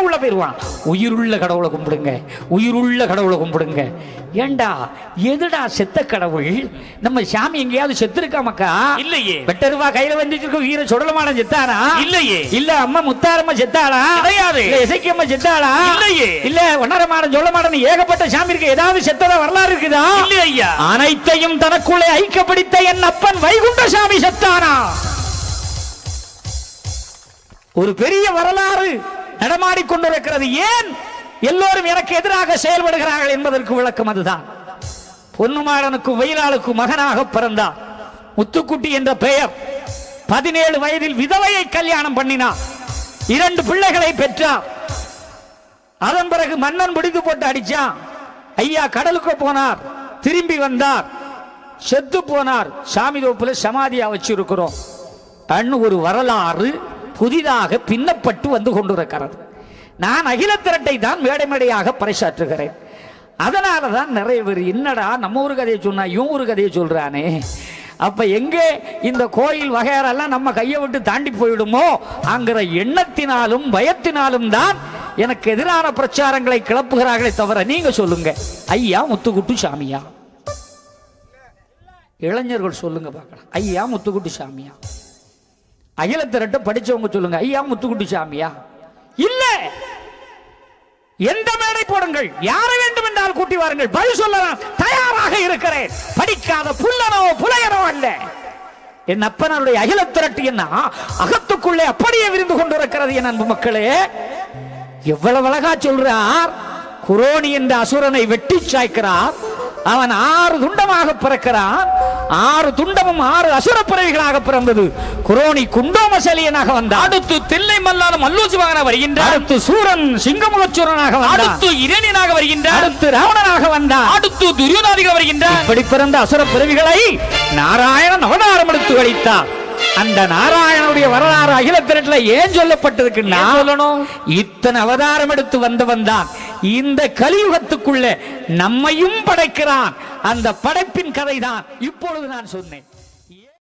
உள்ள போயிருவான் உயிருள்ள கடவுளை கும்பிடுங்க உயிருள்ள கடவுளை கும்பிடுங்க ஏண்டா எதுடா செத்த கடவுள் நம்ம சாமி எங்கேயாவது செத்து இருக்காமக்கா இல்லையே வெட்டருவா கையில வந்துட்டு வீர சுடலமான செத்தானா இல்லையே இல்ல அம்மா முத்தாரம்மா செத்தாளா கிடையாது. இல்ல இசைக்கம்மா செத்தாளா இல்லையே. இல்ல ஒன்னரமாடன் சொல்லமாடன் ஏகப்பட்ட சாமி இருக்கு ஏதாவது செத்ததா வரலாறு இருக்குதா இல்லை ஐயா அனைத்தையும் தனக்குள்ளே ஐக்கியப்படுத்த என் அப்பன் வைகுண்ட சாமி செத்தானா ஒரு பெரிய வரலாறு நடமாடிக் கொண்டிருக்கிறது ஏன் எல்லோரும் எனக்கு எதிராக செயல்படுகிறார்கள் என்பதற்கு விளக்கம் அதுதான் பொன்னுமாறனுக்கு வயிறாளுக்கு மகனாக பிறந்தார் முத்துக்குட்டி என்ற பெயர் பதினேழு வயதில் விதவையை கல்யாணம் பண்ணினார் இரண்டு பிள்ளைகளை பெற்றார் அதன் பிறகு மன்னன் பிடித்து போட்டு அடிச்சான் ஐயா கடலுக்கு போனார் திரும்பி வந்தார் செத்து போனார் சாமி தோப்புல சமாதியா வச்சிருக்கிறோம் அன்னு ஒரு வரலாறு புதிதாக பின்னப்பட்டு வந்து கொண்டிருக்கிறது நான் அகில திரட்டை தான் மேடை மேடையாக பறைசாற்றுகிறேன் அதனால தான் நிறைய பேர் என்னடா நம்ம ஒரு கதையை சொன்னா இவன் ஒரு கதையை சொல்றானே அப்ப எங்கே இந்த கோயில் வகையறெல்லாம் நம்ம கையை விட்டு தாண்டி போயிடுமோ அங்கிற எண்ணத்தினாலும் பயத்தினாலும் தான் எனக்கு எதிரான பிரச்சாரங்களை கிளப்புகிறார்களே தவிர நீங்க சொல்லுங்க ஐயா முத்துக்குட்டு சாமியா இளைஞர்கள் சொல்லுங்க பார்க்கலாம் ஐயா முத்துக்குட்டு சாமியா அகில திரட்ட படிச்சவங்க சொல்லுங்க ஐயா முத்துக்குட்டி சாமியா இல்ல எந்த மேடை போடுங்கள் யாரை வேண்டும் என்றால் கூட்டி வாருங்கள் பதில் சொல்லலாம் தயாராக இருக்கிறேன் படிக்காத புல்லனோ புலையனோ அல்ல என் அப்பனுடைய அகில திரட்டு என்ன அகத்துக்குள்ளே அப்படியே விரிந்து கொண்டிருக்கிறது என் அன்பு மக்களே எவ்வளவு அழகா சொல்றார் குரோனி என்ற அசுரனை வெட்டி சாய்க்கிறார் அவன் ஆறு துண்டமாக பிறக்கிறான் ஆறு துண்டமும் ஆறு அசுர பிறவிகளாக பிறந்தது குரோனி குண்டோமசலியனாக வந்தான் அடுத்து தில்லை மல்லான மல்லூசி மகனாக வருகின்றார் அடுத்து சூரன் சிங்கமுகச்சூரனாக வந்தான் அடுத்து இரணியனாக வருகின்றார் அடுத்து ராவணனாக வந்தான் அடுத்து துரியோதாதிக வருகின்றார் இப்படி பிறந்த அசுர பிறவிகளை நாராயணன் அவதாரம் எடுத்து கழித்தார் அந்த நாராயணனுடைய வரலாறு அகில திரட்டில் ஏன் சொல்லப்பட்டிருக்குன்னா ஏன் சொல்லணும்? இத்தனை அவதாரம் எடுத்து வந்தவன் தான் இந்த கலியுகத்துக்குள்ள நம்மையும் படைக்கிறான் அந்த படைப்பின் கதை தான் இப்பொழுது நான் சொன்னேன்